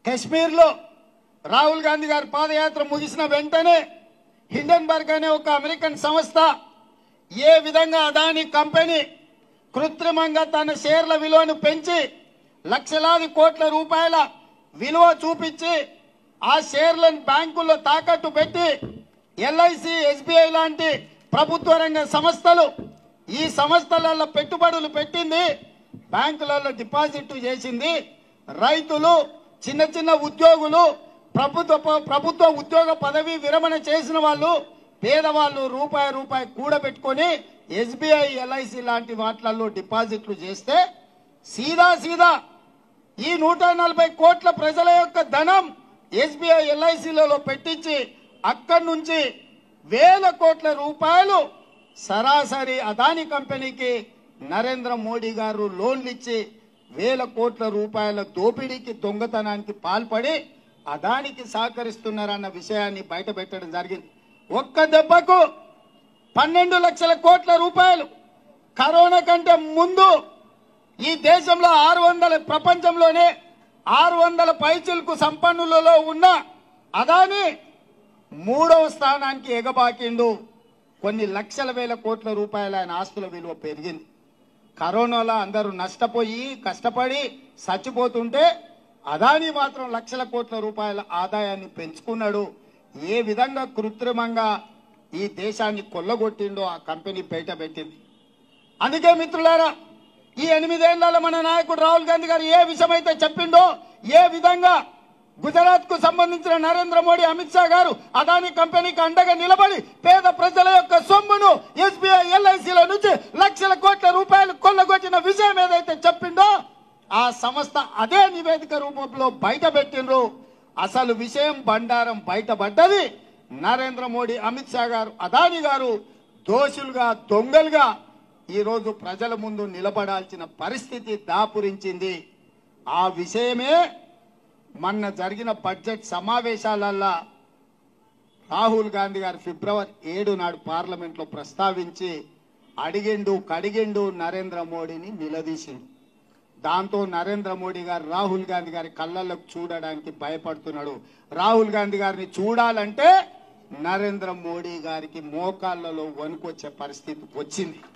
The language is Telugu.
కశ్మీర్లో రాహుల్ గాంధీ గారి పాదయాత్ర ముగిసిన వెంటనే హిండెన్బర్గ్ అనే ఒక అమెరికన్ సంస్థ ఏ విధంగా అదాని కంపెనీ కృత్రిమంగా తన షేర్ల విలువను పెంచి లక్షలాది కోట్ల రూపాయల విలువ చూపించి ఆ షేర్లను బ్యాంకుల్లో తాకట్టు పెట్టి ఎల్ఐసి ఎస్బీఐ లాంటి ప్రభుత్వ రంగ సంస్థలు ఈ సంస్థలలో పెట్టుబడులు పెట్టింది బ్యాంకులలో డిపాజిట్ చేసింది రైతులు చిన్న చిన్న ఉద్యోగులు ప్రభుత్వ ప్రభుత్వ ఉద్యోగ పదవి విరమణ చేసిన వాళ్ళు పేదవాళ్ళు రూపాయి రూపాయి కూడబెట్టుకొని ఎస్బీఐ ఎల్ఐసి లాంటి వాటిలలో డిపాజిట్లు చేస్తే సీదా సీదా ఈ నూట నలభై కోట్ల ప్రజల యొక్క ధనం ఎస్బీఐ ఎల్ఐసిలలో పెట్టించి అక్కడి నుంచి వేల కోట్ల రూపాయలు సరాసరి అదాని కంపెనీకి నరేంద్ర మోడీ గారు లోన్లు ఇచ్చి వేల కోట్ల రూపాయల దోపిడీకి దొంగతనానికి పాల్పడి అదానికి సహకరిస్తున్నారన్న విషయాన్ని బయటపెట్టడం జరిగింది ఒక్క దెబ్బకు పన్నెండు లక్షల కోట్ల రూపాయలు కరోనా కంటే ముందు ఈ దేశంలో ఆరు వందల ప్రపంచంలోనే ఆరు వందల పైచిలకు సంపన్నులలో ఉన్న అదాని మూడవ స్థానానికి ఎగబాకిండు కొన్ని లక్షల వేల కోట్ల రూపాయల ఆయన ఆస్తుల విలువ పెరిగింది కరోనాలో అందరూ నష్టపోయి కష్టపడి చచ్చిపోతుంటే అదాని మాత్రం లక్షల కోట్ల రూపాయల ఆదాయాన్ని పెంచుకున్నాడు ఏ విధంగా కృత్రిమంగా ఈ దేశాన్ని కొల్లగొట్టిండో ఆ కంపెనీ బయట పెట్టింది అందుకే మిత్రులారా ఈ ఎనిమిదేళ్లలో మన నాయకుడు రాహుల్ గాంధీ గారు ఏ విషయమైతే చెప్పిండో ఏ విధంగా గుజరాత్ కు సంబంధించిన నరేంద్ర మోడీ అమిత్ షా గారు అదాని కంపెనీకి అండగా నిలబడి పేద ప్రజల యొక్క సొమ్మును ఎస్బీఐ ఎల్ఐసిల నుంచి లక్షల కోట్ల రూపాయలు కొల్లగొట్టిన విషయం ఏదైతే చెప్పిండో ఆ సంస్థ అదే నివేదిక రూపంలో బయట పెట్టిండ్రు అసలు విషయం బండారం బయటపడ్డది నరేంద్ర మోడీ అమిత్ షా గారు అదాని గారు దోషులుగా దొంగలుగా ఈ రోజు ప్రజల ముందు నిలబడాల్సిన పరిస్థితి దాపురించింది ఆ విషయమే మొన్న జరిగిన బడ్జెట్ సమావేశాలల్లా రాహుల్ గాంధీ గారు ఫిబ్రవరి ఏడు నాడు పార్లమెంట్లో ప్రస్తావించి అడిగిండు కడిగిండు నరేంద్ర మోడీని నిలదీసిండు దాంతో నరేంద్ర మోడీ గారు రాహుల్ గాంధీ గారి కళ్ళల్లోకి చూడడానికి భయపడుతున్నాడు రాహుల్ గాంధీ గారిని చూడాలంటే నరేంద్ర మోడీ గారికి మోకాళ్ళలో వణుకొచ్చే పరిస్థితి వచ్చింది